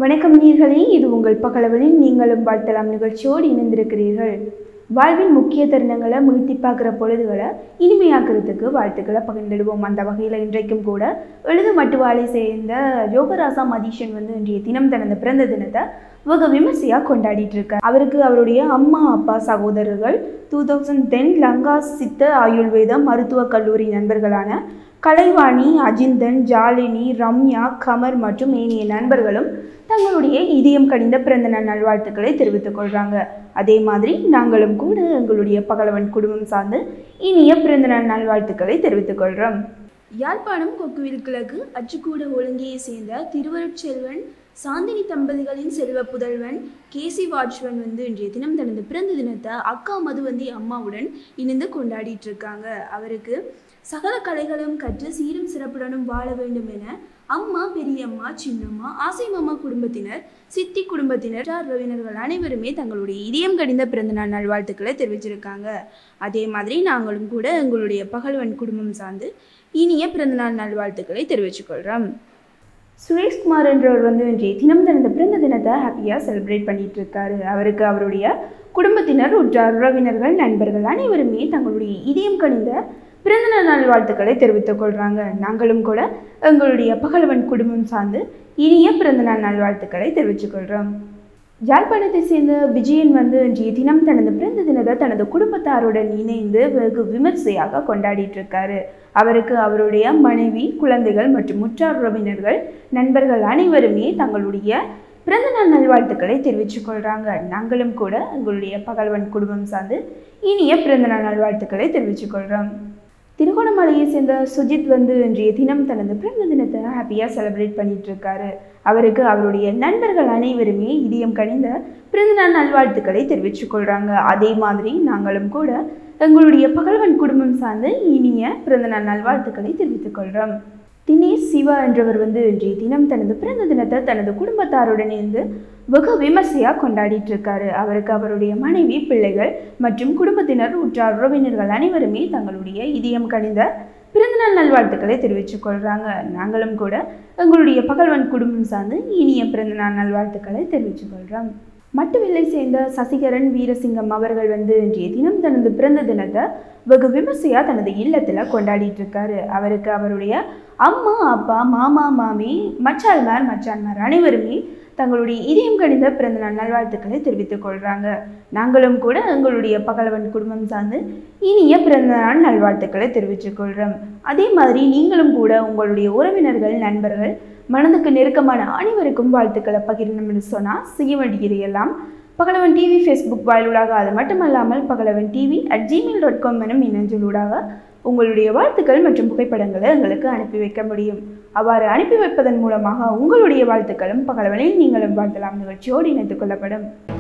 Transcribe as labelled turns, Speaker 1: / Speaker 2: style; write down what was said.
Speaker 1: வணக்கம் நீர்களே இது உங்கள் பகலவனில் நீங்களும் வாழ்த்தலாம் நிகழ்ச்சியோடு இணைந்திருக்கிறீர்கள் வாழ்வின் முக்கிய தருணங்களை மீட்டி பார்க்குற பொழுதுகளை இனிமையாக்குறதுக்கு வாழ்த்துக்களை பகிர்ந்திடுவோம் அந்த வகையில் இன்றைக்கும் கூட எழுது மட்டுவாளை சேர்ந்த யோகராசா மதீஷன் வந்து இன்றைய தினம் தனது பிறந்த தினத்தை வெகு விமர்சையாக கொண்டாடிட்டு இருக்கார் அவருக்கு அவருடைய அம்மா அப்பா சகோதரர்கள் டூ தௌசண்ட் டென் லங்கா சித்த ஆயுர்வேதம் மருத்துவக் கல்லூரி நண்பர்களான கலைவாணி அஜிந்தன் ஜாலினி ரம்யா கமர் மற்றும் ஏனைய நண்பர்களும் தங்களுடைய இதயம் கடிந்த பிறந்த நாள் நல்வாழ்த்துக்களை தெரிவித்துக் கொள்கிறாங்க அதே மாதிரி நாங்களும் கூட எங்களுடைய பகலவன் குடும்பம் சார்ந்து இனிய பிறந்த நாள் நல்வாழ்த்துக்களை தெரிவித்துக் கொள்கிறோம் யாழ்ப்பாணம் கொக்குவில் கிழக்கு அச்சுக்கூட ஒழுங்கியை சேர்ந்த திருவருட்செல்வன் சாந்தினி தம்பதிகளின் செல்வ புதல்வன் கேசி வாட்ச்மன் வந்து இன்றைய தினம் தனது பிறந்த தினத்தை அக்கா மதுவந்தி அம்மாவுடன் இணைந்து கொண்டாடிட்டு இருக்காங்க அவருக்கு சகல கலைகளும் கற்று சீரும் சிறப்புடனும் வாழ வேண்டும் என அம்மா பெரியம்மா சின்னம்மா ஆசை மாமா குடும்பத்தினர் சித்தி குடும்பத்தினர் உற்றார் உறவினர்கள் அனைவருமே தங்களுடைய இதயம் கடிந்த பிறந்தநாள் நல்வாழ்த்துக்களை தெரிவிச்சிருக்காங்க அதே மாதிரி நாங்களும் கூட எங்களுடைய பகல்வன் குடும்பம் சார்ந்து இனிய பிறந்தநாள் நல்வாழ்த்துக்களை தெரிவிச்சுக்கொள்கிறோம் சுரேஷ்குமார் என்றவர் வந்து இன்றைய தினம் தனது பிறந்த தினத்தை ஹாப்பியாக செலிப்ரேட் பண்ணிட்டு இருக்காரு அவருக்கு அவருடைய குடும்பத்தினர் உற்றார் உறவினர்கள் நண்பர்கள் அனைவருமே தங்களுடைய இதயம் கணிந்த பிறந்தநாள் நல்வாழ்த்துக்களை தெரிவித்துக் கொள்கிறாங்க நாங்களும் கூட எங்களுடைய பகலவன் குடும்பம் சார்ந்து இனிய பிறந்தநாள் நல்வாழ்த்துக்களை தெரிவித்துக் கொள்கிறோம் யாழ்ப்பாணத்தை சேர்ந்த விஜயன் வந்து இன்றைய தினம் தனது பிறந்த தினத்தை தனது குடும்பத்தாருடன் இணைந்து வெகு விமர்சையாக கொண்டாடிட்டு இருக்காரு அவருக்கு அவருடைய மனைவி குழந்தைகள் மற்றும் முற்றார் உறவினர்கள் நண்பர்கள் அனைவருமே தங்களுடைய பிறந்தநாள் நல்வாழ்த்துக்களை தெரிவித்துக் கொள்கிறாங்க நாங்களும் கூட எங்களுடைய பகல்வன் குடும்பம் சார்ந்து இனிய பிறந்தநாள் நல்வாழ்த்துக்களை தெரிவித்துக் கொள்கிறோம் திருகோணமலையை சேர்ந்த சுஜித் வந்து இன்றைய தினம் தனது பிறந்த தினத்தை ஹாப்பியாக செலிப்ரேட் பண்ணிட்டு இருக்காரு அவருக்கு அவருடைய நண்பர்கள் அனைவருமே இதயம் கணிந்த பிறந்தநாள் நல்வாழ்த்துக்களை தெரிவித்துக் கொள்கிறாங்க அதே மாதிரி நாங்களும் கூட எங்களுடைய பகல்வன் குடும்பம் சார்ந்து இனிய பிறந்தநாள் நல்வாழ்த்துக்களை தெரிவித்துக் கொள்கிறோம் தினேஷ் சிவா என்றவர் வந்து இன்றைய தினம் தனது பிறந்த தினத்தை தனது குடும்பத்தாருடன் இருந்து வெகு விமர்சையாக கொண்டாடிட்டு இருக்காரு அவருக்கு அவருடைய மனைவி பிள்ளைகள் மற்றும் குடும்பத்தினர் உற்றார் உறவினர்கள் அனைவருமே தங்களுடைய இதயம் கணிந்த பிறந்தநாள் நல்வாழ்த்துக்களை தெரிவித்துக் கொள்கிறாங்க நாங்களும் கூட எங்களுடைய பகல்வன் குடும்பம் சார்ந்து இனிய பிறந்தநாள் நல்வாழ்த்துக்களை தெரிவித்துக் கொள்கிறோம் மட்டுவில்லை சேர்ந்த சசிகரன் வீரசிங்கம் அவர்கள் வந்து இன்றைய தினம் தனது பிறந்த தினத்தை வெகு விமர்சையாக தனது இல்லத்தில் கொண்டாடிட்டு இருக்காரு அவருக்கு அவருடைய அம்மா அப்பா மாமா மாமி மச்சால்மார் மச்சான்மார் அனைவருமே தங்களுடைய இதயம் கணிந்த பிறந்தநாள் நல்வாழ்த்துக்களை தெரிவித்துக் கொள்கிறாங்க நாங்களும் கூட எங்களுடைய பகலவன் குடும்பம் சார்ந்து இனிய பிறந்தநாள் நல்வாழ்த்துக்களை தெரிவித்துக் கொள்கிறோம் அதே மாதிரி நீங்களும் கூட உங்களுடைய உறவினர்கள் நண்பர்கள் மனதுக்கு நெருக்கமான அனைவருக்கும் வாழ்த்துக்களை பகிரணும்னு சொன்னால் செய்ய வேண்டியது எல்லாம் பகலவன் டிவி ஃபேஸ்புக் வாயிலூடாக அது மட்டுமல்லாமல் Pagalavan TV at Gmail dot com எனும் மின்னஞ்சலூடாக உங்களுடைய வாழ்த்துக்கள் மற்றும் புகைப்படங்களை எங்களுக்கு அனுப்பி வைக்க முடியும் அவ்வாறு அனுப்பி வைப்பதன் மூலமாக உங்களுடைய வாழ்த்துக்களும் பகலவனில் நீங்களும் வாழ்த்தலாம் நிகழ்ச்சியோடு இணைத்துக் கொள்ளப்படும்